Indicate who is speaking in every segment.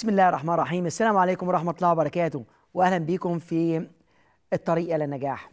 Speaker 1: بسم الله الرحمن الرحيم السلام عليكم ورحمة الله وبركاته وأهلا بكم في الطريق إلى النجاح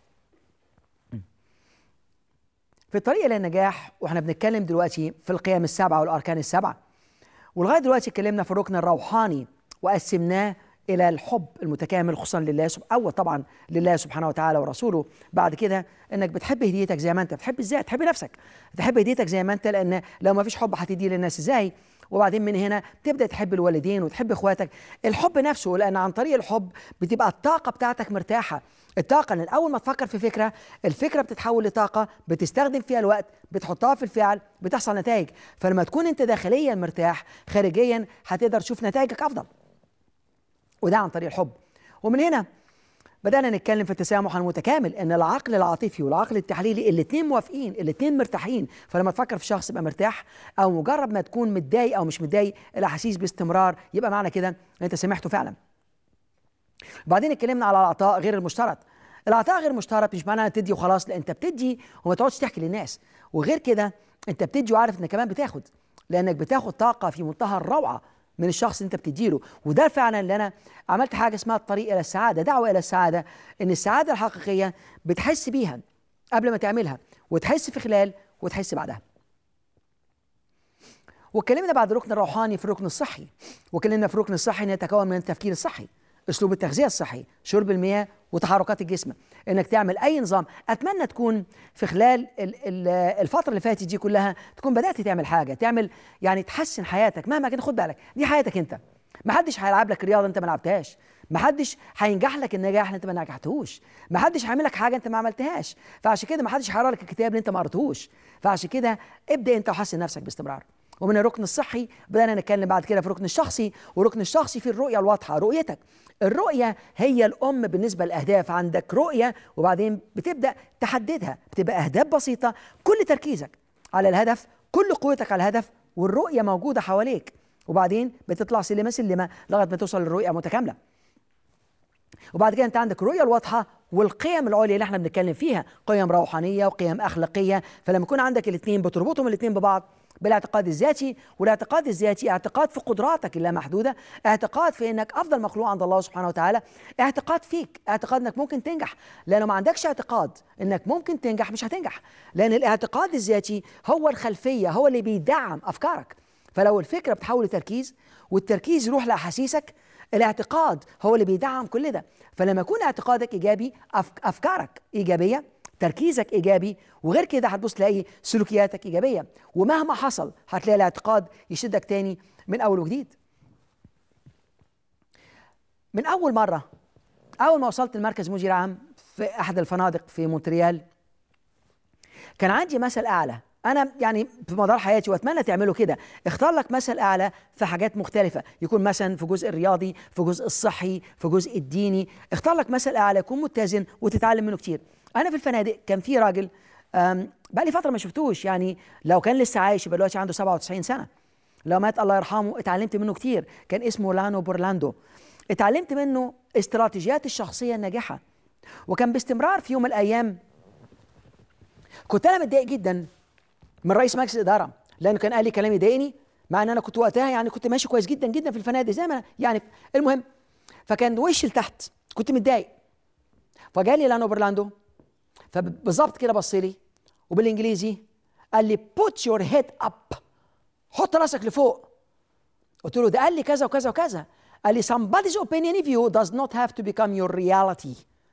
Speaker 1: في الطريق إلى النجاح وإحنا بنتكلم دلوقتي في القيم السبعة والأركان السبعة ولغاية دلوقتي اتكلمنا في الركن الروحاني وقسمناه إلى الحب المتكامل خصوصا لله سب... أول طبعا لله سبحانه وتعالى ورسوله بعد كده إنك بتحب هديتك زي ما أنت بتحب إزاي تحب نفسك تحب هديتك زي ما أنت لأن لو ما فيش حب هتديه للناس إزاي وبعدين من هنا تبدا تحب الوالدين وتحب اخواتك الحب نفسه لان عن طريق الحب بتبقى الطاقه بتاعتك مرتاحه الطاقه لان اول ما تفكر في فكره الفكره بتتحول لطاقه بتستخدم فيها الوقت بتحطها في الفعل بتحصل نتائج فلما تكون انت داخليا مرتاح خارجيا هتقدر تشوف نتائجك افضل وده عن طريق الحب ومن هنا بدأنا نتكلم في التسامح المتكامل ان العقل العاطفي والعقل التحليلي الاثنين موافقين الاثنين مرتاحين فلما تفكر في شخص يبقى مرتاح او مجرد ما تكون متضايق او مش متضايق الاحاسيس باستمرار يبقى معنى كده ان انت سامحته فعلا وبعدين اتكلمنا على العطاء غير المشترط العطاء غير مشترط مش معناه تدي وخلاص لا انت بتدي وما تقعدش تحكي للناس وغير كده انت بتدي وعارف انك كمان بتاخد لانك بتاخد طاقه في منتهى الروعه من الشخص اللي انت بتديله وده فعلا اللي انا عملت حاجه اسمها الطريق الى السعاده دعوه الى السعاده ان السعاده الحقيقيه بتحس بيها قبل ما تعملها وتحس في خلال وتحس بعدها واتكلمنا بعد الركن الروحاني في الركن الصحي واتكلمنا في الركن الصحي ان يتكون من التفكير الصحي اسلوب التغذيه الصحي شرب المياه وتحركات الجسم انك تعمل اي نظام اتمنى تكون في خلال الفتره اللي فاتت دي كلها تكون بدات تعمل حاجه تعمل يعني تحسن حياتك مهما كان خد بالك دي حياتك انت ما حدش هيلعب لك رياضه انت ما لعبتهاش ما حدش هينجح لك النجاح اللي انت ما نجحتهوش ما حدش هيعمل لك حاجه انت ما عملتهاش فعشان كده ما حدش هيقرا لك الكتاب اللي انت ما قريتهوش فعشان كده ابدا انت وحسن نفسك باستمرار ومن الركن الصحي بدأنا نتكلم بعد كده في الركن الشخصي والركن الشخصي في الرؤية الواضحة رؤيتك الرؤية هي الأم بالنسبة للأهداف عندك رؤية وبعدين بتبدأ تحددها بتبقى أهداف بسيطة كل تركيزك على الهدف كل قوتك على الهدف والرؤية موجودة حواليك وبعدين بتطلع سلمة سلمة لغاية ما توصل للرؤية متكاملة وبعد كده انت عندك الرؤيه الواضحه والقيم العليا اللي احنا بنتكلم فيها قيم روحانيه وقيم اخلاقيه فلما يكون عندك الاثنين بتربطهم الاثنين ببعض بالاعتقاد الذاتي والاعتقاد الذاتي اعتقاد في قدراتك اللامحدوده اعتقاد في انك افضل مخلوق عند الله سبحانه وتعالى اعتقاد فيك اعتقاد انك ممكن تنجح لانه ما عندكش اعتقاد انك ممكن تنجح مش هتنجح لان الاعتقاد الذاتي هو الخلفيه هو اللي بيدعم افكارك فلو الفكره بتحول لتركيز والتركيز يروح لاحاسيسك الاعتقاد هو اللي بيدعم كل ده فلما يكون اعتقادك ايجابي افكارك ايجابيه تركيزك ايجابي وغير كده هتبص تلاقي سلوكياتك ايجابيه ومهما حصل هتلاقي الاعتقاد يشدك تاني من اول وجديد من اول مره اول ما وصلت المركز مدير عام في احد الفنادق في مونتريال كان عندي مثل اعلى انا يعني في مدار حياتي واتمنى تعملوا كده اختار لك مثل اعلى في حاجات مختلفه يكون مثلا في جزء الرياضي في جزء الصحي في جزء الديني اختار لك مثل اعلى يكون متزن وتتعلم منه كتير انا في الفنادق كان في راجل بقى لي فتره ما شفتوش يعني لو كان لسه عايش يبقى دلوقتي عنده 97 سنه لو مات الله يرحمه اتعلمت منه كتير كان اسمه لانو بورلاندو اتعلمت منه استراتيجيات الشخصيه الناجحه وكان باستمرار في يوم من الايام كنت انا متضايق جدا من رئيس مجلس الاداره لانه كان قال لي كلام يضايقني مع ان انا كنت وقتها يعني كنت ماشي كويس جدا جدا في الفنادق زي ما يعني المهم فكان وشي لتحت كنت متضايق فجالي لانو برلاندو فبالظبط كده بص لي وبالانجليزي قال لي put your head up حط راسك لفوق قلت له ده قال لي كذا وكذا وكذا قال لي somebody's opinion of you does not have to become your reality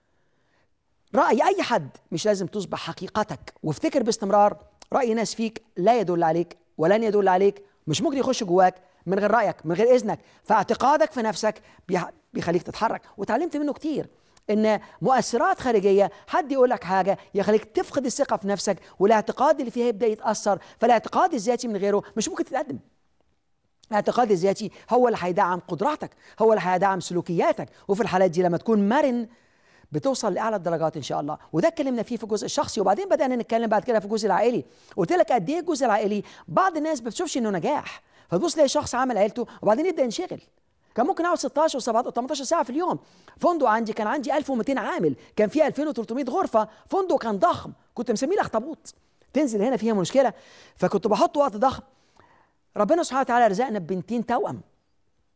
Speaker 1: رأي أي حد مش لازم تصبح حقيقتك وافتكر باستمرار رأي ناس فيك لا يدل عليك ولن يدل عليك مش ممكن يخش جواك من غير رأيك من غير إذنك فاعتقادك في نفسك بيخليك تتحرك وتعلمت منه كتير ان مؤثرات خارجيه حد يقول لك حاجه يخليك تفقد الثقه في نفسك والاعتقاد اللي فيها يبدا يتاثر فالاعتقاد الذاتي من غيره مش ممكن تتقدم الاعتقاد الذاتي هو اللي هيدعم قدراتك هو اللي هيدعم سلوكياتك وفي الحالات دي لما تكون مرن بتوصل لاعلى الدرجات ان شاء الله وده اتكلمنا فيه في الجزء الشخصي وبعدين بدانا نتكلم بعد كده في الجزء العائلي قلت لك قد ايه الجزء العائلي بعض الناس ما بتشوفش انه نجاح فتبص تلاقي شخص عمل عيلته وبعدين يبدا ينشغل كان ممكن اقعد 16 و17 و18 ساعه في اليوم فندق عندي كان عندي 1200 عامل كان فيه 2300 غرفه فندق كان ضخم كنت مسميه الاخطبوط تنزل هنا فيها مشكله فكنت بحط وقت ضخم ربنا سبحانه وتعالى رزقنا ببنتين توأم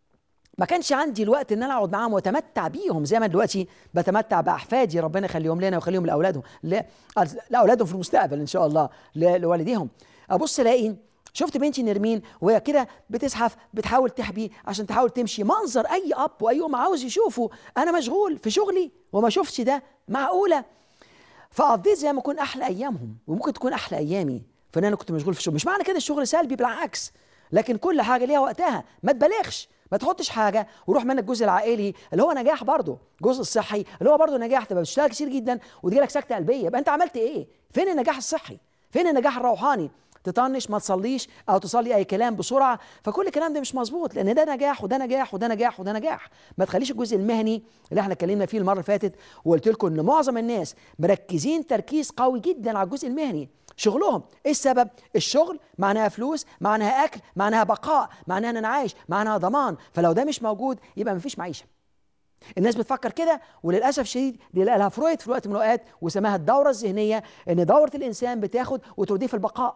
Speaker 1: ما كانش عندي الوقت ان انا اقعد معاهم واتمتع بيهم زي ما دلوقتي بتمتع باحفادي ربنا يخليهم لنا ويخليهم لاولادهم لاولادهم في المستقبل ان شاء الله لوالديهم ابص الاقي شفت بنتي نرمين وهي كده بتزحف بتحاول تحبي عشان تحاول تمشي منظر اي اب واي ام عاوز يشوفه انا مشغول في شغلي وما شفتش ده معقوله فقضيت زي ما اكون احلى ايامهم وممكن تكون احلى ايامي فان انا كنت مشغول في الشغل مش معنى كده الشغل سلبي بالعكس لكن كل حاجه ليها وقتها ما تبالغش ما تحطش حاجه وروح منك الجزء العائلي اللي هو نجاح برضه الجزء الصحي اللي هو برضه نجاح تبقى بتشتغل كتير جدا وتجي لك سكته قلبيه يبقى انت عملت ايه فين النجاح الصحي فين النجاح الروحاني تطنش ما تصليش او تصلي اي كلام بسرعه فكل الكلام ده مش مظبوط لان ده نجاح وده نجاح وده نجاح وده نجاح ما تخليش الجزء المهني اللي احنا اتكلمنا فيه المره اللي فاتت وقلت لكم ان معظم الناس مركزين تركيز قوي جدا على الجزء المهني شغلهم ايه السبب الشغل معناها فلوس معناها اكل معناها بقاء معناها ان انا عايش معناها ضمان فلو ده مش موجود يبقى مفيش معيشه الناس بتفكر كده وللاسف الشديد دي لها فرويد في وقت من الاوقات وسماها الدوره الذهنيه ان دوره الانسان بتاخد وتوديه في البقاء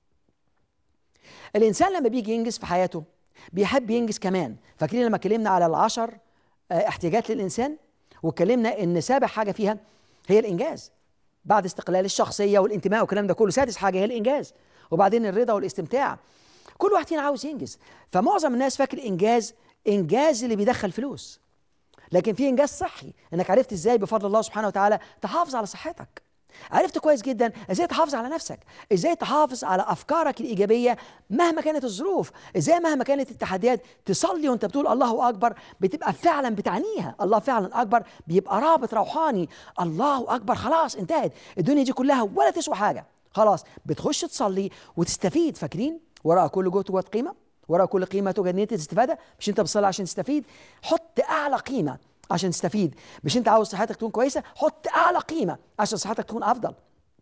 Speaker 1: الانسان لما بيجي ينجز في حياته بيحب ينجز كمان فاكرين لما اتكلمنا على العشر احتياجات للانسان واتكلمنا ان سابع حاجه فيها هي الانجاز بعد استقلال الشخصيه والانتماء والكلام ده كله سادس حاجه هي الانجاز وبعدين الرضا والاستمتاع كل واحد فينا عاوز ينجز فمعظم الناس فاكر انجاز انجاز اللي بيدخل فلوس لكن في انجاز صحي انك عرفت ازاي بفضل الله سبحانه وتعالى تحافظ على صحتك عرفت كويس جدا ازاي تحافظ على نفسك ازاي تحافظ على افكارك الايجابيه مهما كانت الظروف ازاي مهما كانت التحديات تصلي وانت بتقول الله اكبر بتبقى فعلا بتعنيها الله فعلا اكبر بيبقى رابط روحاني الله اكبر خلاص انتهت الدنيا دي كلها ولا تسوى حاجه خلاص بتخش تصلي وتستفيد فاكرين وراء كل جهد توجد قيمه وراء كل قيمه توجد نيه الاستفاده مش انت بتصلي عشان تستفيد حط اعلى قيمه عشان تستفيد مش انت عاوز صحتك تكون كويسه حط اعلى قيمه عشان صحتك تكون افضل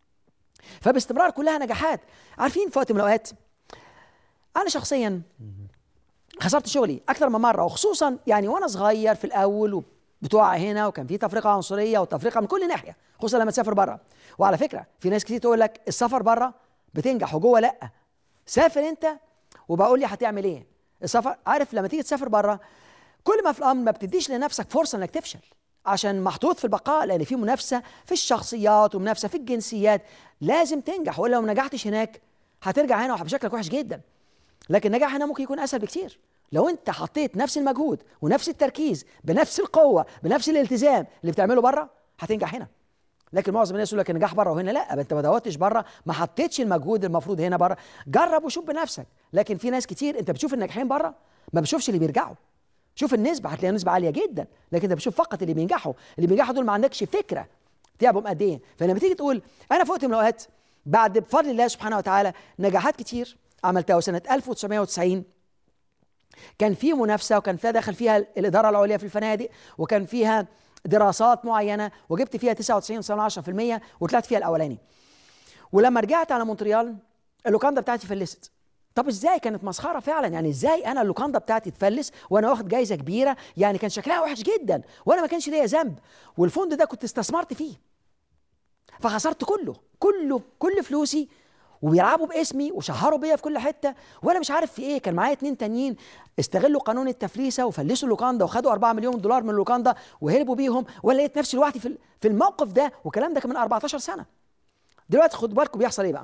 Speaker 1: فباستمرار كلها نجاحات عارفين في وقت من الاوقات انا شخصيا خسرت شغلي اكثر من مره وخصوصا يعني وانا صغير في الاول بتوع هنا وكان في تفرقه عنصريه وتفرقه من كل ناحيه خصوصا لما تسافر بره وعلى فكره في ناس كتير تقول لك السفر بره بتنجح وجوه لا سافر انت وبقول لي هتعمل ايه السفر عارف لما تيجي تسافر بره كل ما في الامر ما بتديش لنفسك فرصه انك تفشل عشان محطوط في البقاء لان في منافسه في الشخصيات ومنافسه في الجنسيات لازم تنجح والا لو ما نجحتش هناك هترجع هنا بشكلك وحش جدا لكن النجاح هنا ممكن يكون اسهل بكتير لو انت حطيت نفس المجهود ونفس التركيز بنفس القوه بنفس الالتزام اللي بتعمله بره هتنجح هنا لكن معظم الناس يقول لك النجاح بره وهنا لا انت ما دورتش بره ما حطيتش المجهود المفروض هنا بره جرب وشوف بنفسك لكن في ناس كتير انت بتشوف الناجحين بره ما بتشوفش اللي بيرجعوا شوف النسبة هتلاقي نسبة عالية جدا لكن انت بتشوف فقط اللي بينجحوا اللي بينجحوا دول ما عندكش فكرة تعبهم قد ايه فلما تيجي تقول انا في وقت من الاوقات بعد بفضل الله سبحانه وتعالى نجاحات كتير عملتها وسنة 1990 كان في منافسة وكان فيها دخل فيها الإدارة العليا في الفنادق وكان فيها دراسات معينة وجبت فيها 99 10% وطلعت فيها الأولاني ولما رجعت على مونتريال اللوكاندا بتاعتي فلست طب ازاي كانت مسخره فعلا يعني ازاي انا اللوكاندا بتاعتي تفلس وانا واخد جايزه كبيره يعني كان شكلها وحش جدا وانا ما كانش ليا ذنب والفندق ده كنت استثمرت فيه فخسرت كله كله كل فلوسي وبيلعبوا باسمي وشهروا بيا في كل حته وانا مش عارف في ايه كان معايا اتنين تانيين استغلوا قانون التفليسه وفلسوا اللوكاندا وخدوا 4 مليون دولار من اللوكاندا وهربوا بيهم وانا لقيت نفسي لوحدي في في الموقف ده والكلام ده كان من 14 سنه دلوقتي خدوا بالكم بيحصل ايه بقى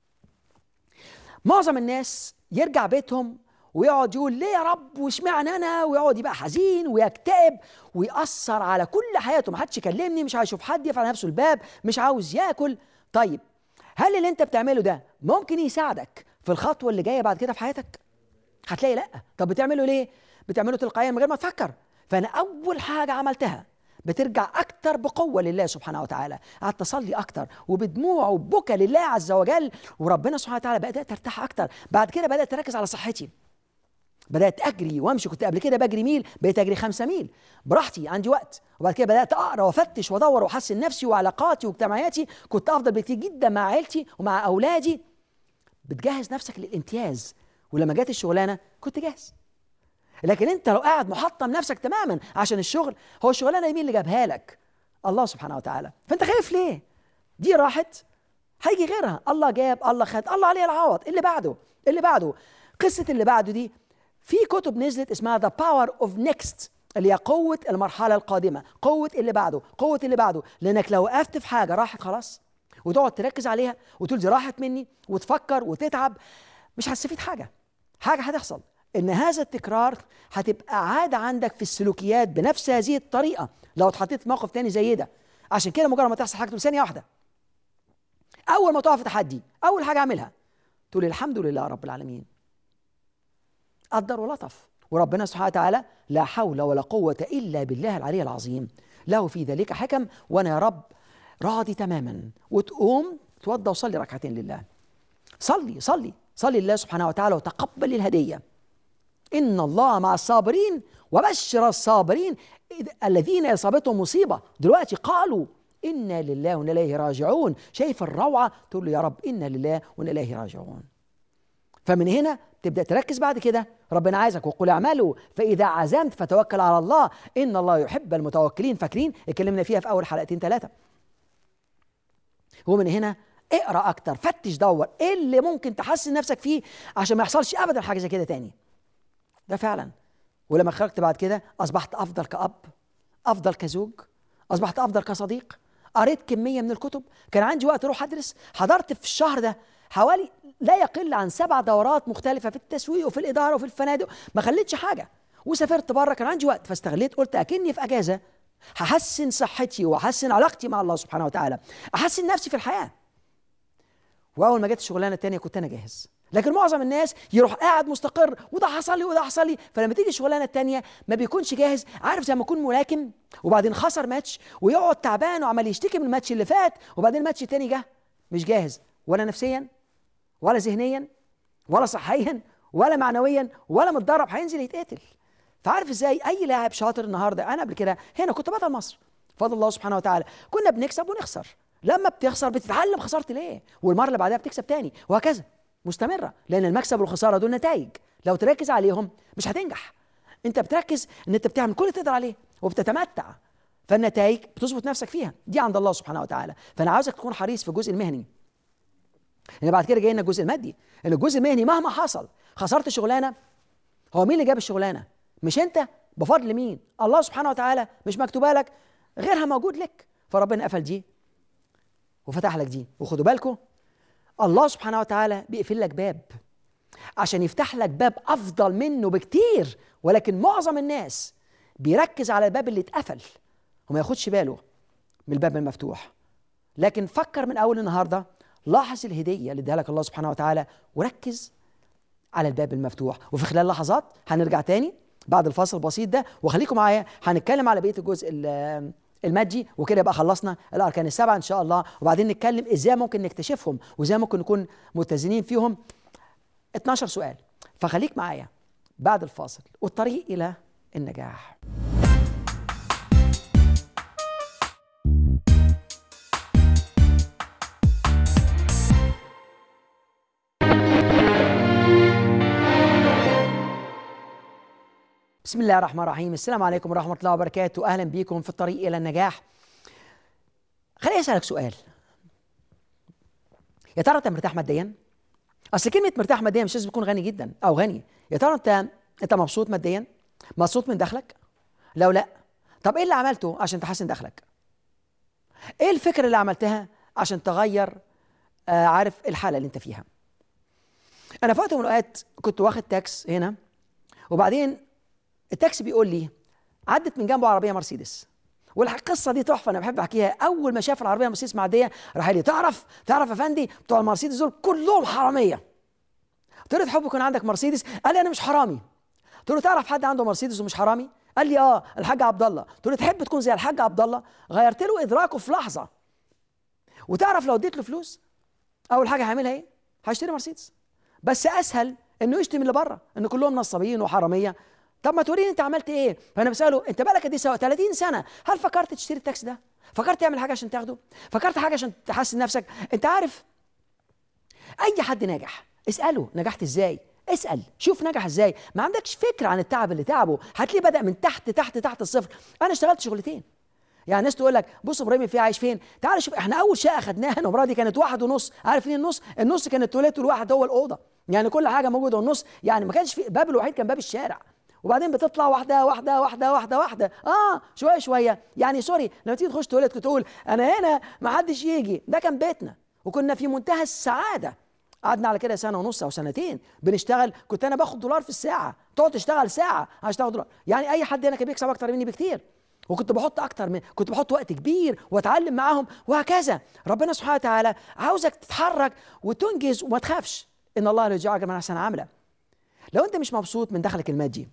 Speaker 1: معظم الناس يرجع بيتهم ويقعد يقول ليه يا رب واشمعنى انا ويقعد يبقى حزين ويكتئب ويأثر على كل حياته ما حدش يكلمني مش عايز يشوف حد يقفل على نفسه الباب مش عاوز ياكل طيب هل اللي انت بتعمله ده ممكن يساعدك في الخطوه اللي جايه بعد كده في حياتك هتلاقي لا طب بتعمله ليه بتعمله تلقائيا من غير ما تفكر فانا اول حاجه عملتها بترجع أكتر بقوة لله سبحانه وتعالى قعدت أصلي أكتر وبدموع وبكى لله عز وجل وربنا سبحانه وتعالى بدأت أرتاح أكتر بعد كده بدأت أركز على صحتي بدأت أجري وأمشي كنت قبل كده بجري ميل بقيت أجري خمسة ميل براحتي عندي وقت وبعد كده بدأت أقرأ وأفتش وأدور وأحسن نفسي وعلاقاتي واجتماعاتي كنت أفضل بكتير جدا مع عيلتي ومع أولادي بتجهز نفسك للامتياز ولما جت الشغلانة كنت جاهز لكن انت لو قاعد محطم نفسك تماما عشان الشغل هو الشغلانه مين اللي جابها لك الله سبحانه وتعالى فانت خايف ليه دي راحت هيجي غيرها الله جاب الله خد الله عليه العوض اللي بعده اللي بعده قصه اللي بعده دي في كتب نزلت اسمها ذا باور اوف نيكست اللي هي قوة المرحلة القادمة قوة اللي بعده قوة اللي بعده لأنك لو وقفت في حاجة راحت خلاص وتقعد تركز عليها وتقول دي راحت مني وتفكر وتتعب مش هتستفيد حاجة حاجة هتحصل إن هذا التكرار هتبقى عادة عندك في السلوكيات بنفس هذه الطريقة لو اتحطيت في موقف تاني زي ده عشان كده مجرد ما تحصل حاجة ثانية واحدة أول ما تقع في تحدي أول حاجة أعملها تقول الحمد لله رب العالمين قدر ولطف وربنا سبحانه وتعالى لا حول ولا قوة إلا بالله العلي العظيم له في ذلك حكم وأنا يا رب راضي تماما وتقوم توضى وصلي ركعتين لله صلي صلي صلي لله سبحانه وتعالى وتقبل الهدية إن الله مع الصابرين وبشر الصابرين الذين إصابتهم مصيبة دلوقتي قالوا إنا لله وإنا إليه راجعون شايف الروعة تقول له يا رب إنا لله وإنا إليه راجعون فمن هنا تبدا تركز بعد كده ربنا عايزك وقل اعملوا فاذا عزمت فتوكل على الله ان الله يحب المتوكلين فاكرين اتكلمنا فيها في اول حلقتين ثلاثه ومن هنا اقرا اكتر فتش دور ايه اللي ممكن تحسن نفسك فيه عشان ما يحصلش ابدا حاجه زي كده تاني ده فعلا ولما خرجت بعد كده اصبحت افضل كاب افضل كزوج اصبحت افضل كصديق قريت كميه من الكتب كان عندي وقت اروح ادرس حضرت في الشهر ده حوالي لا يقل عن سبع دورات مختلفه في التسويق وفي الاداره وفي الفنادق ما خليتش حاجه وسافرت بره كان عندي وقت فاستغليت قلت اكني في اجازه هحسن صحتي واحسن علاقتي مع الله سبحانه وتعالى احسن نفسي في الحياه واول ما جت الشغلانه الثانيه كنت انا جاهز لكن معظم الناس يروح قاعد مستقر وده حصل لي وده حصل لي فلما تيجي الشغلانه الثانيه ما بيكونش جاهز عارف زي ما يكون ملاكم وبعدين خسر ماتش ويقعد تعبان وعمال يشتكي من الماتش اللي فات وبعدين الماتش الثاني جه مش جاهز ولا نفسيا ولا ذهنيا ولا صحيا ولا معنويا ولا متدرب هينزل يتقتل فعارف ازاي اي لاعب شاطر النهارده انا قبل كده هنا كنت بطل مصر فضل الله سبحانه وتعالى كنا بنكسب ونخسر لما بتخسر بتتعلم خسرت ليه والمره اللي بعدها بتكسب تاني وهكذا مستمره لان المكسب والخساره دول نتائج لو تركز عليهم مش هتنجح انت بتركز ان انت بتعمل كل اللي تقدر عليه وبتتمتع فالنتائج بتظبط نفسك فيها دي عند الله سبحانه وتعالى فانا عاوزك تكون حريص في الجزء المهني يعني بعد كده جاي لنا الجزء المادي ان الجزء المهني مهما حصل خسرت شغلانه هو مين اللي جاب الشغلانه مش انت بفضل مين الله سبحانه وتعالى مش مكتوبه لك غيرها موجود لك فربنا قفل دي وفتح لك دي وخدوا بالكم الله سبحانه وتعالى بيقفل لك باب عشان يفتح لك باب افضل منه بكتير ولكن معظم الناس بيركز على الباب اللي اتقفل وما ياخدش باله من الباب المفتوح لكن فكر من اول النهارده لاحظ الهديه اللي اداها لك الله سبحانه وتعالى وركز على الباب المفتوح وفي خلال لحظات هنرجع تاني بعد الفاصل البسيط ده وخليكم معايا هنتكلم على بقيه الجزء المادي وكده يبقى خلصنا الاركان السبعه ان شاء الله وبعدين نتكلم ازاي ممكن نكتشفهم وازاي ممكن نكون متزنين فيهم 12 سؤال فخليك معايا بعد الفاصل والطريق الى النجاح بسم الله الرحمن الرحيم السلام عليكم ورحمة الله وبركاته أهلا بكم في الطريق إلى النجاح خليني أسألك سؤال يا ترى أنت مرتاح ماديا؟ أصل كلمة مرتاح ماديا مش لازم تكون غني جدا أو غني يا ترى أنت أنت مبسوط ماديا؟ مبسوط من دخلك؟ لو لا طب إيه اللي عملته عشان تحسن دخلك؟ إيه الفكرة اللي عملتها عشان تغير آه عارف الحالة اللي أنت فيها؟ أنا في وقت من الأوقات كنت واخد تاكس هنا وبعدين التاكسي بيقول لي عدت من جنبه عربيه مرسيدس والقصه دي تحفه انا بحب احكيها اول ما شاف العربيه مرسيدس معديه راح لي تعرف تعرف يا فندي بتوع المرسيدس دول كلهم حراميه قلت له تحب يكون عندك مرسيدس قال لي انا مش حرامي قلت له تعرف حد عنده مرسيدس ومش حرامي قال لي اه الحاج عبد الله قلت له تحب تكون زي الحاج عبد الله غيرت له ادراكه في لحظه وتعرف لو اديت له فلوس اول حاجه هعملها ايه هشتري مرسيدس بس اسهل انه يشتم اللي بره ان كلهم نصابين وحراميه طب ما توريني انت عملت ايه فانا بساله انت بالك قد ايه 30 سنه هل فكرت تشتري التاكسي ده فكرت تعمل حاجه عشان تاخده فكرت حاجه عشان تحسن نفسك انت عارف اي حد ناجح اساله نجحت ازاي اسال شوف نجح ازاي ما عندكش فكره عن التعب اللي تعبه هتلاقيه بدا من تحت تحت تحت الصفر انا اشتغلت شغلتين يعني الناس تقول لك بص ابراهيم في عايش فين تعال شوف احنا اول شقه خدناها انا ومراتي كانت واحد ونص عارف فين النص النص كانت التواليت والواحد هو الاوضه يعني كل حاجه موجوده والنص يعني ما كانش في باب الوحيد كان باب الشارع وبعدين بتطلع واحده واحده واحده واحده واحده اه شويه شويه يعني سوري لما تيجي تخش تواليت تقول انا هنا ما حدش يجي ده كان بيتنا وكنا في منتهى السعاده قعدنا على كده سنه ونص او سنتين بنشتغل كنت انا باخد دولار في الساعه تقعد تشتغل ساعه عشان تاخد دولار يعني اي حد هنا كان بيكسب اكتر مني بكتير وكنت بحط اكتر من كنت بحط وقت كبير واتعلم معاهم وهكذا ربنا سبحانه وتعالى عاوزك تتحرك وتنجز وما تخافش ان الله لا يجعلك من احسن عملا لو انت مش مبسوط من دخلك المادي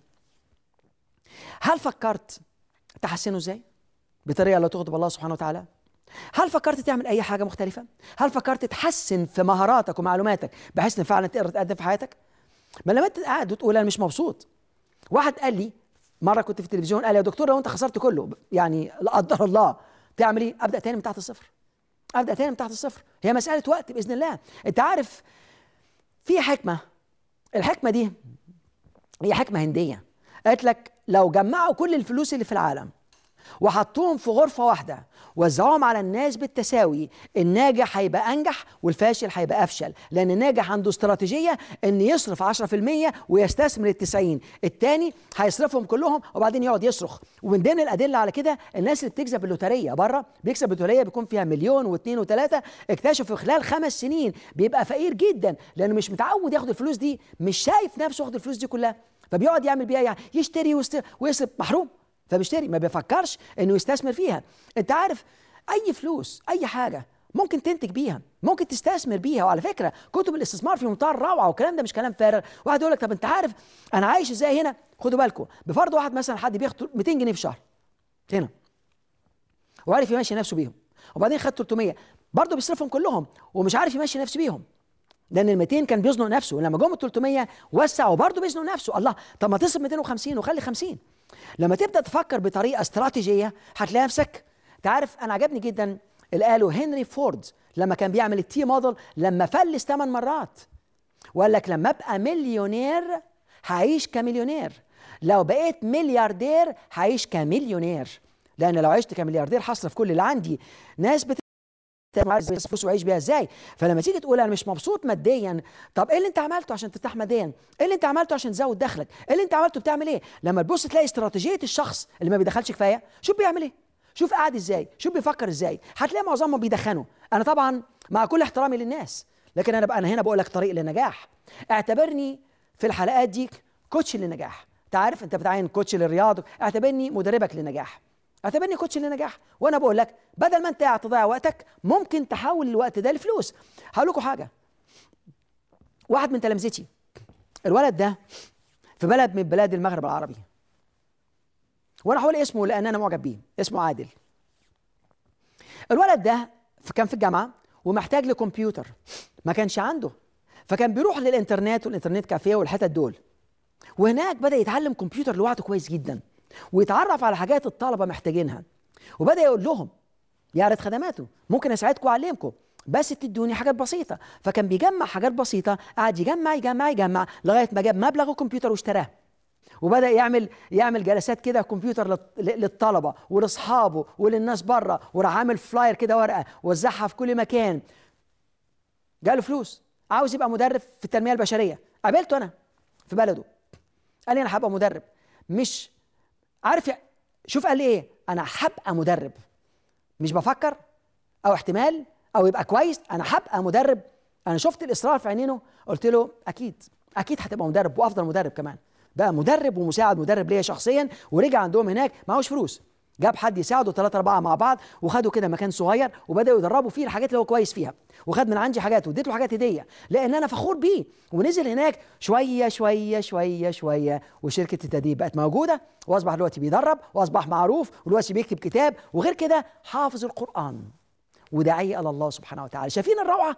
Speaker 1: هل فكرت تحسنه ازاي بطريقه لا تغضب الله سبحانه وتعالى هل فكرت تعمل اي حاجه مختلفه هل فكرت تحسن في مهاراتك ومعلوماتك بحيث ان فعلا تقدر تقدم في حياتك ما لما انت قاعد وتقول انا مش مبسوط واحد قال لي مره كنت في التلفزيون قال يا دكتور لو انت خسرت كله يعني لا قدر الله تعمل ايه ابدا تاني من تحت الصفر ابدا تاني من تحت الصفر هي مساله وقت باذن الله انت عارف في حكمه الحكمه دي هي حكمه هنديه قالت لك لو جمعوا كل الفلوس اللي في العالم وحطوهم في غرفة واحدة وزعوهم على الناس بالتساوي الناجح هيبقى أنجح والفاشل هيبقى أفشل لأن الناجح عنده استراتيجية أن يصرف 10% ويستثمر التسعين التاني هيصرفهم كلهم وبعدين يقعد يصرخ ومن ضمن الأدلة على كده الناس اللي بتكسب اللوترية بره بيكسب اللوترية بيكون فيها مليون واثنين وثلاثة اكتشفوا خلال خمس سنين بيبقى فقير جدا لأنه مش متعود ياخد الفلوس دي مش شايف نفسه ياخد الفلوس دي كلها فبيقعد يعمل بيها يعني يشتري ويصرف محروم فبيشتري ما بيفكرش انه يستثمر فيها انت عارف اي فلوس اي حاجه ممكن تنتج بيها ممكن تستثمر بيها وعلى فكره كتب الاستثمار في منتهى الروعه والكلام ده مش كلام فارغ واحد يقول لك طب انت عارف انا عايش ازاي هنا خدوا بالكم بفرض واحد مثلا حد بياخد 200 جنيه في الشهر هنا وعارف يمشي نفسه بيهم وبعدين خد 300 برضه بيصرفهم كلهم ومش عارف يمشي نفسه بيهم لان ال 200 كان بيزنق نفسه ولما جم ال 300 وسع وبرضه بيزنق نفسه الله طب ما تصرف 250 وخلي 50 لما تبدا تفكر بطريقه استراتيجيه هتلاقي نفسك تعرف انا عجبني جدا اللي قاله هنري فورد لما كان بيعمل التي موديل لما فلس ثمان مرات وقال لك لما ابقى مليونير هعيش كمليونير لو بقيت ملياردير هعيش كمليونير لان لو عشت كملياردير هصرف كل اللي عندي ناس بت عايز فلوس وعيش بيها ازاي فلما تيجي تقول انا مش مبسوط ماديا طب ايه اللي انت عملته عشان ترتاح ماديا ايه اللي انت عملته عشان تزود دخلك ايه اللي انت عملته بتعمل ايه لما تبص تلاقي استراتيجيه الشخص اللي ما بيدخلش كفايه شوف بيعمل ايه شوف قاعد ازاي شوف بيفكر ازاي هتلاقي معظمهم بيدخنوا انا طبعا مع كل احترامي للناس لكن انا بقى انا هنا بقول لك طريق للنجاح اعتبرني في الحلقات دي كوتش للنجاح انت عارف انت بتعين كوتش للرياض اعتبرني مدربك للنجاح اعتبرني كوتش للنجاح وانا بقول لك بدل ما انت قاعد تضيع وقتك ممكن تحول الوقت ده لفلوس هقول لكم حاجه واحد من تلامذتي الولد ده في بلد من بلاد المغرب العربي وانا هقول اسمه لان انا معجب بيه اسمه عادل الولد ده كان في الجامعه ومحتاج لكمبيوتر ما كانش عنده فكان بيروح للانترنت والانترنت كافيه والحتت دول وهناك بدا يتعلم كمبيوتر لوحده كويس جدا ويتعرف على حاجات الطلبه محتاجينها وبدا يقول لهم يعرض خدماته ممكن اساعدكم واعلمكم بس تدوني حاجات بسيطه فكان بيجمع حاجات بسيطه قعد يجمع يجمع يجمع لغايه ما جاب مبلغ الكمبيوتر واشتراه وبدا يعمل يعمل جلسات كده كمبيوتر للطلبه ولاصحابه وللناس بره وراح عامل فلاير كده ورقه وزعها في كل مكان جاله فلوس عاوز يبقى مدرب في التنميه البشريه قابلته انا في بلده قال لي انا هبقى مدرب مش عارف شوف قال لي ايه انا هبقى مدرب مش بفكر او احتمال او يبقى كويس انا هبقى مدرب انا شفت الاصرار في عينينه قلت له اكيد اكيد هتبقى مدرب وافضل مدرب كمان بقى مدرب ومساعد مدرب ليا شخصيا ورجع عندهم هناك معهوش فلوس جاب حد يساعده ثلاثة أربعة مع بعض وخدوا كده مكان صغير وبدأوا يدربوا فيه الحاجات اللي هو كويس فيها وخد من عندي حاجات واديت له حاجات هدية لأن أنا فخور بيه ونزل هناك شوية شوية شوية شوية وشركة التدريب بقت موجودة وأصبح دلوقتي بيدرب وأصبح معروف ودلوقتي بيكتب كتاب وغير كده حافظ القرآن وداعية إلى الله سبحانه وتعالى شايفين الروعة؟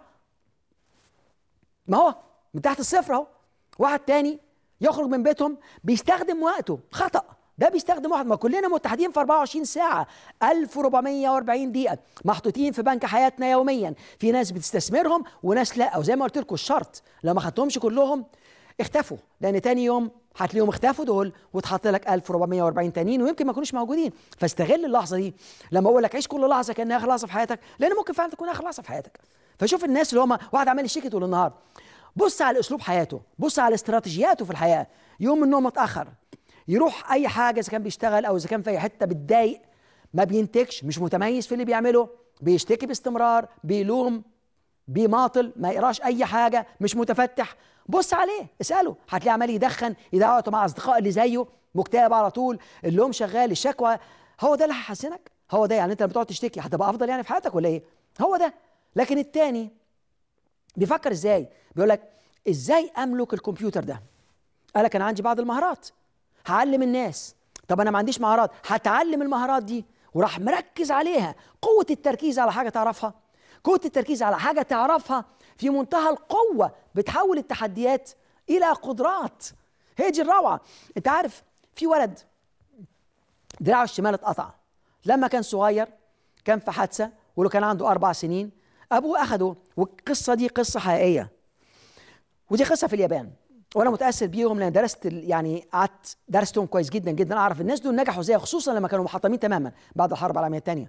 Speaker 1: ما هو من تحت الصفر أهو واحد تاني يخرج من بيتهم بيستخدم وقته خطأ ده بيستخدم واحد ما كلنا متحدين في 24 ساعة 1440 دقيقة محطوطين في بنك حياتنا يوميا في ناس بتستثمرهم وناس لا وزي ما قلت لكم الشرط لو ما خدتهمش كلهم اختفوا لان تاني يوم هتلاقيهم اختفوا دول وتحط لك 1440 تانيين ويمكن ما يكونوش موجودين فاستغل اللحظه دي لما اقول لك عيش كل لحظه كانها اخر لحظه في حياتك لان ممكن فعلا تكون اخر لحظه في حياتك فشوف الناس اللي هم واحد عمال يشتكي طول النهار بص على اسلوب حياته بص على استراتيجياته في الحياه يوم من النوم متاخر يروح اي حاجه اذا كان بيشتغل او اذا كان في اي حته بتضايق ما بينتجش مش متميز في اللي بيعمله بيشتكي باستمرار بيلوم بيماطل ما يقراش اي حاجه مش متفتح بص عليه اساله هتلاقيه عمال يدخن يضيع وقته مع اصدقاء اللي زيه مكتئب على طول اللوم شغال الشكوى هو ده اللي هيحسنك هو ده يعني انت لما بتقعد تشتكي هتبقى افضل يعني في حياتك ولا ايه هو ده لكن التاني بيفكر ازاي بيقول لك ازاي املك الكمبيوتر ده قال لك انا عندي بعض المهارات هعلم الناس طب انا ما عنديش مهارات هتعلم المهارات دي وراح مركز عليها قوه التركيز على حاجه تعرفها قوه التركيز على حاجه تعرفها في منتهى القوه بتحول التحديات الى قدرات هي دي الروعه انت عارف في ولد دراعه الشمال اتقطع لما كان صغير كان في حادثه ولو كان عنده اربع سنين ابوه اخده والقصه دي قصه حقيقيه ودي قصه في اليابان وانا متاثر بيهم لان درست يعني قعدت درستهم كويس جدا جدا اعرف الناس دول نجحوا ازاي خصوصا لما كانوا محطمين تماما بعد الحرب العالميه الثانيه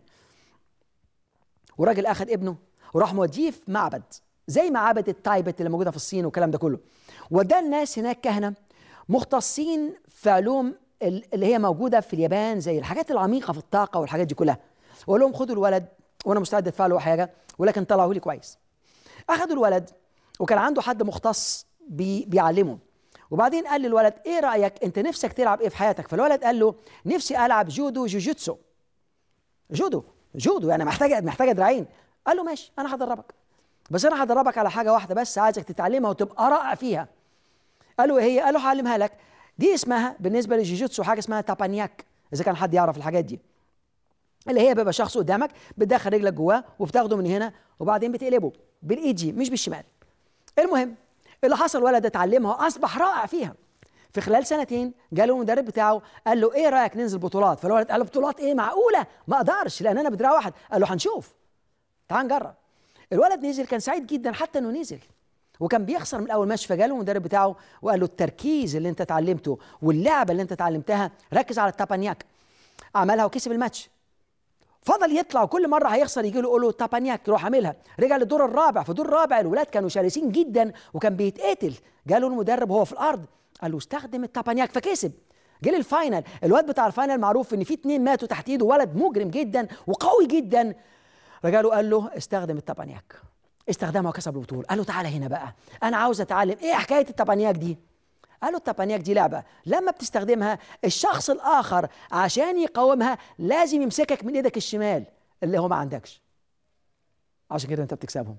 Speaker 1: وراجل اخذ ابنه وراح موديه في معبد زي معابد التايبت اللي موجوده في الصين والكلام ده كله وده الناس هناك كهنه مختصين في علوم اللي هي موجوده في اليابان زي الحاجات العميقه في الطاقه والحاجات دي كلها وقال لهم خدوا الولد وانا مستعد ادفع له حاجه ولكن طلعوا لي كويس اخذوا الولد وكان عنده حد مختص بي بيعلمه وبعدين قال للولد ايه رايك انت نفسك تلعب ايه في حياتك فالولد قال له نفسي العب جودو جوجيتسو جودو جودو يعني محتاجه محتاجه دراعين قال له ماشي انا هدربك بس انا هدربك على حاجه واحده بس عايزك تتعلمها وتبقى رائع فيها قال له ايه هي قال له هعلمها لك دي اسمها بالنسبه للجيجيتسو حاجه اسمها تابانياك اذا كان حد يعرف الحاجات دي اللي هي بيبقى شخص قدامك بتدخل رجلك جواه وبتاخده من هنا وبعدين بتقلبه بالايد دي مش بالشمال المهم اللي حصل ولد اتعلمها واصبح رائع فيها في خلال سنتين جاله المدرب بتاعه قال له ايه رايك ننزل بطولات فالولد قال له بطولات ايه معقوله ما اقدرش لان انا بدراع واحد قال له هنشوف تعال نجرب الولد نزل كان سعيد جدا حتى انه نزل وكان بيخسر من اول ماتش فجاله المدرب بتاعه وقال له التركيز اللي انت اتعلمته واللعبه اللي انت اتعلمتها ركز على التابانياك عملها وكسب الماتش فضل يطلع وكل مره هيخسر يجي له يقول له تابانياك يروح عاملها رجع للدور الرابع في الدور الرابع الولاد كانوا شرسين جدا وكان بيتقتل جاله المدرب وهو في الارض قال له استخدم التابانياك فكسب جه للفاينل الواد بتاع الفاينل معروف ان في اتنين ماتوا تحت ايده ولد مجرم جدا وقوي جدا رجع له قال له استخدم التابانياك استخدمها وكسب البطوله قال له تعالى هنا بقى انا عاوز اتعلم ايه حكايه التابانياك دي قال له التابانياك دي لعبه لما بتستخدمها الشخص الاخر عشان يقاومها لازم يمسكك من ايدك الشمال اللي هو ما عندكش عشان كده انت بتكسبهم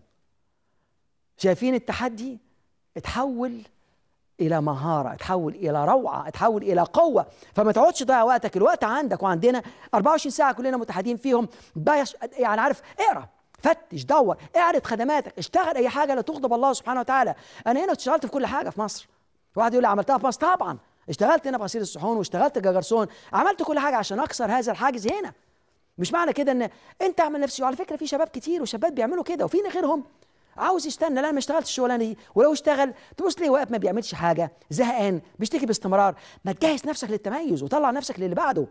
Speaker 1: شايفين التحدي اتحول الى مهاره اتحول الى روعه اتحول الى قوه فما تقعدش تضيع وقتك الوقت عندك وعندنا 24 ساعه كلنا متحدين فيهم يعني عارف اقرا فتش دور اعرض خدماتك اشتغل اي حاجه لا تغضب الله سبحانه وتعالى انا هنا اشتغلت في كل حاجه في مصر واحد يقول لي عملتها في مصر طبعا اشتغلت هنا في غسيل الصحون واشتغلت كجرسون عملت كل حاجه عشان اكسر هذا الحاجز هنا مش معنى كده ان انت اعمل نفسي وعلى فكره في شباب كتير وشباب بيعملوا كده وفي غيرهم عاوز يستنى لا ما اشتغلتش الشغلانه دي ولو اشتغل تبص ليه واقف ما بيعملش حاجه زهقان بيشتكي باستمرار ما تجهز نفسك للتميز وطلع نفسك للي بعده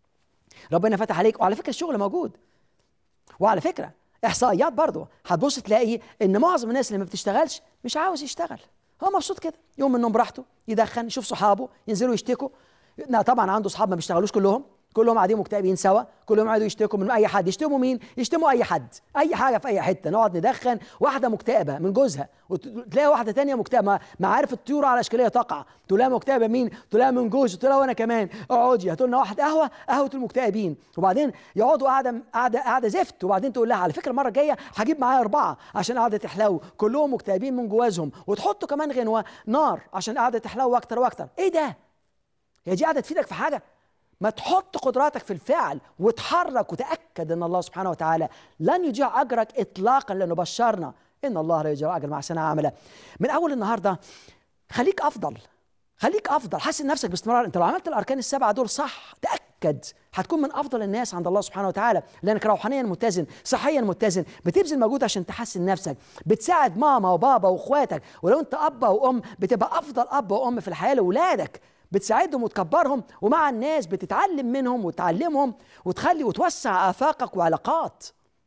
Speaker 1: ربنا فتح عليك وعلى فكره الشغل موجود وعلى فكره احصائيات برضه هتبص تلاقي ان معظم الناس اللي ما بتشتغلش مش عاوز يشتغل هو مبسوط كده يوم من النوم براحته يدخن يشوف صحابه ينزلوا يشتكوا طبعا عنده صحاب ما بيشتغلوش كلهم كلهم قاعدين مكتئبين سوا كلهم قاعدوا يشتكوا من اي حد يشتموا مين يشتموا اي حد اي حاجه في اي حته نقعد ندخن واحده مكتئبه من جوزها وتلاقي واحده تانية مكتئبه ما عارف الطيور على اشكاليه تقع تلاقي مكتئبه مين تلاقي من جوزها تلاقي وانا كمان اقعدي هاتوا لنا واحد قهوه قهوه المكتئبين وبعدين يقعدوا قاعده قاعده قاعده زفت وبعدين تقول لها على فكره المره الجايه هجيب معايا اربعه عشان قاعده تحلو كلهم مكتئبين من جوازهم وتحطوا كمان غنوه نار عشان قاعده تحلو اكتر واكتر ايه ده هي دي قاعده تفيدك في حاجه ما تحط قدراتك في الفعل وتحرك وتأكد أن الله سبحانه وتعالى لن يضيع أجرك إطلاقا لأنه بشرنا إن الله لا يضيع أجر مع سنة عاملة من أول النهاردة خليك أفضل خليك افضل حسن نفسك باستمرار انت لو عملت الاركان السبعه دول صح تاكد هتكون من افضل الناس عند الله سبحانه وتعالى لانك روحانيا متزن صحيا متزن بتبذل مجهود عشان تحسن نفسك بتساعد ماما وبابا واخواتك ولو انت اب وام بتبقى افضل اب وام في الحياه لاولادك بتساعدهم وتكبرهم ومع الناس بتتعلم منهم وتعلمهم وتخلي وتوسع افاقك وعلاقات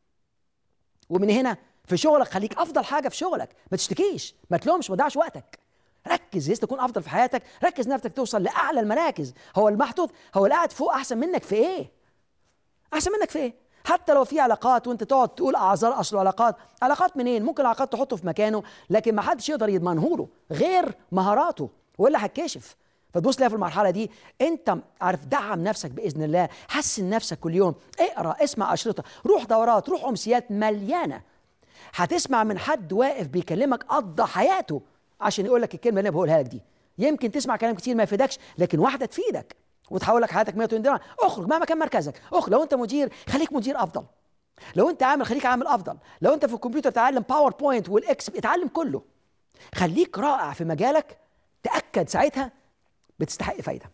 Speaker 1: ومن هنا في شغلك خليك افضل حاجه في شغلك ما تشتكيش ما تلومش ما تضيعش وقتك ركز عايز تكون افضل في حياتك ركز نفسك توصل لاعلى المراكز هو المحطوط هو اللي قاعد فوق احسن منك في ايه احسن منك في ايه حتى لو في علاقات وانت تقعد تقول اعذار اصل علاقات علاقات منين ممكن العلاقات تحطه في مكانه لكن ما حدش يقدر يضمنه له غير مهاراته ولا هتكشف فتبص لها في المرحله دي انت عارف دعم نفسك باذن الله حسن نفسك كل يوم اقرا اسمع اشرطه روح دورات روح امسيات مليانه هتسمع من حد واقف بيكلمك قضى حياته عشان يقول لك الكلمه اللي انا بقولها لك دي يمكن تسمع كلام كتير ما يفيدكش لكن واحده تفيدك وتحول لك حياتك 180 درجه اخرج مهما كان مركزك اخرج لو انت مدير خليك مدير افضل لو انت عامل خليك عامل افضل لو انت في الكمبيوتر تعلم باوربوينت والاكس اتعلم كله خليك رائع في مجالك تاكد ساعتها بتستحق فايده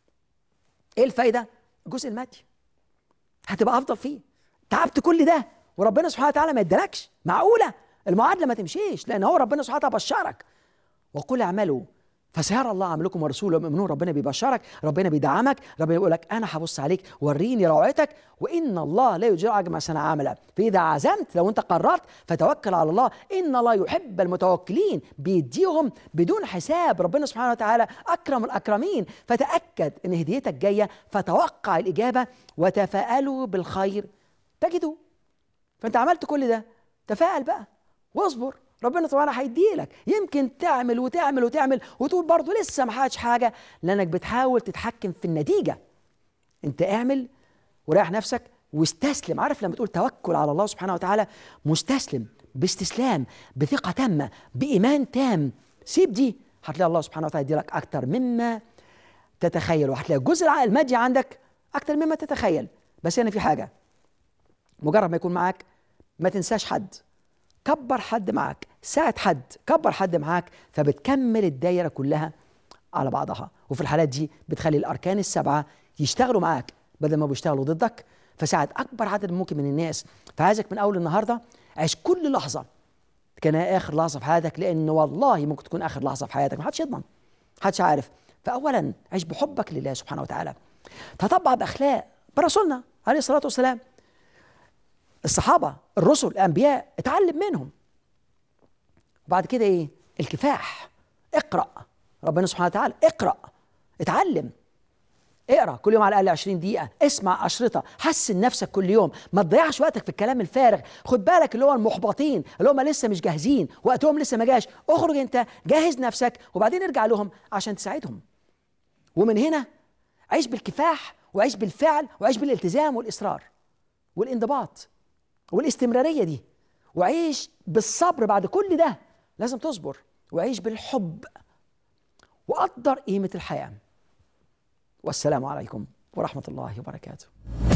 Speaker 1: ايه الفايده الجزء المادي هتبقى افضل فيه تعبت كل ده وربنا سبحانه وتعالى ما يدلكش معقوله المعادله ما تمشيش لان هو ربنا سبحانه وتعالى بشرك وقل اعملوا فسيرى الله عملكم ورسوله يؤمنون ربنا بيبشرك ربنا بيدعمك ربنا بيقول لك انا هبص عليك وريني روعتك وان الله لا يجرى اجر ما سنة عملا فاذا عزمت لو انت قررت فتوكل على الله ان الله يحب المتوكلين بيديهم بدون حساب ربنا سبحانه وتعالى اكرم الاكرمين فتاكد ان هديتك جايه فتوقع الاجابه وتفاءلوا بالخير تجدوا فانت عملت كل ده تفاءل بقى واصبر ربنا طبعا هيديلك يمكن تعمل وتعمل وتعمل وتقول برضه لسه ما حاجش حاجه لانك بتحاول تتحكم في النتيجه انت اعمل وريح نفسك واستسلم عارف لما تقول توكل على الله سبحانه وتعالى مستسلم باستسلام بثقه تامه بايمان تام سيب دي هتلاقي الله سبحانه وتعالى يديلك اكتر مما تتخيل وهتلاقي الجزء المادي عندك اكتر مما تتخيل بس هنا في حاجه مجرد ما يكون معاك ما تنساش حد كبر حد معاك ساعد حد كبر حد معاك فبتكمل الدايرة كلها على بعضها وفي الحالات دي بتخلي الأركان السبعة يشتغلوا معاك بدل ما بيشتغلوا ضدك فساعد أكبر عدد ممكن من الناس فعايزك من أول النهاردة عيش كل لحظة كان آخر لحظة في حياتك لأن والله ممكن تكون آخر لحظة في حياتك ما حدش يضمن حدش عارف فأولا عيش بحبك لله سبحانه وتعالى تطبع بأخلاق برسولنا عليه الصلاة والسلام الصحابة الرسل الأنبياء اتعلم منهم وبعد كده إيه الكفاح اقرأ ربنا سبحانه وتعالى اقرأ اتعلم اقرا كل يوم على الاقل 20 دقيقه اسمع اشرطه حسن نفسك كل يوم ما تضيعش وقتك في الكلام الفارغ خد بالك اللي هو المحبطين اللي هم لسه مش جاهزين وقتهم لسه ما جاش اخرج انت جهز نفسك وبعدين ارجع لهم عشان تساعدهم ومن هنا عيش بالكفاح وعيش بالفعل وعيش بالالتزام والاصرار والانضباط والاستمراريه دي وعيش بالصبر بعد كل ده لازم تصبر وعيش بالحب وقدر قيمه الحياه والسلام عليكم ورحمه الله وبركاته